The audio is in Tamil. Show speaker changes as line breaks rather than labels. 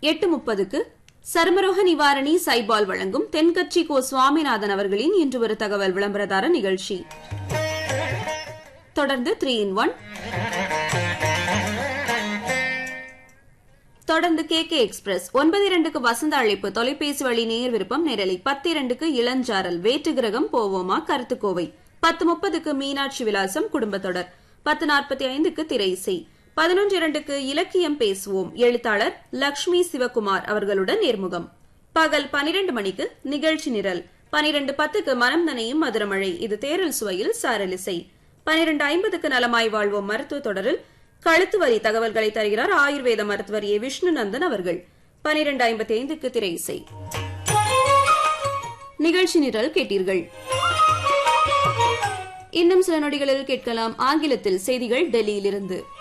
எட்டு முப்பதுக்கு சர்மரோக நிவாரணி சைபால் வழங்கும் தென்கட்சி கோ சுவாமிநாதன் அவர்களின் இன்று ஒரு தகவல் விளம்பரதார நிகழ்ச்சி தொடர்ந்து த்ரீ இன் ஒன் தொடர்ந்து கே கே எக்ஸ்பிரஸ் ஒன்பது இரண்டுக்கு வசந்த அழைப்பு தொலைபேசி வழி நேர் விருப்பம் நேரலை பத்து இரண்டுக்கு இளஞ்சாரல் வேற்று கிரகம் போவோமா கருத்துக்கோவை பத்து முப்பதுக்கு மீனாட்சி விலாசம் குடும்பத்தொடர் பத்து நாற்பத்தி ஐந்துக்கு திரை இசை பதினொன்று இரண்டுக்கு இலக்கியம் பேசுவோம் எழுத்தாளர் லக்ஷ்மி சிவகுமார் அவர்களுடன் நேர்முகம் பகல் பனிரெண்டு மணிக்கு நிகழ்ச்சி நிரல் பனிரெண்டு பத்துக்கு மனம் நனையும் மதுரமழை இது தேரல் சுவையில் சாரலிசை பனிரெண்டு ஐம்பதுக்கு நலமாய் வாழ்வோம் மருத்துவ தொடரில் கழுத்து வரி தகவல்களை தருகிறார் ஆயுர்வேத மருத்துவர் ஏ விஷ்ணுநந்தன் அவர்கள் பனிரெண்டு ஐம்பத்தி ஐந்துக்கு திரை இசை நிகழ்ச்சி நிரல் கேட்டீர்கள் இன்னும் சில நொடிகளில் கேட்கலாம் ஆங்கிலத்தில் செய்திகள் டெல்லியிலிருந்து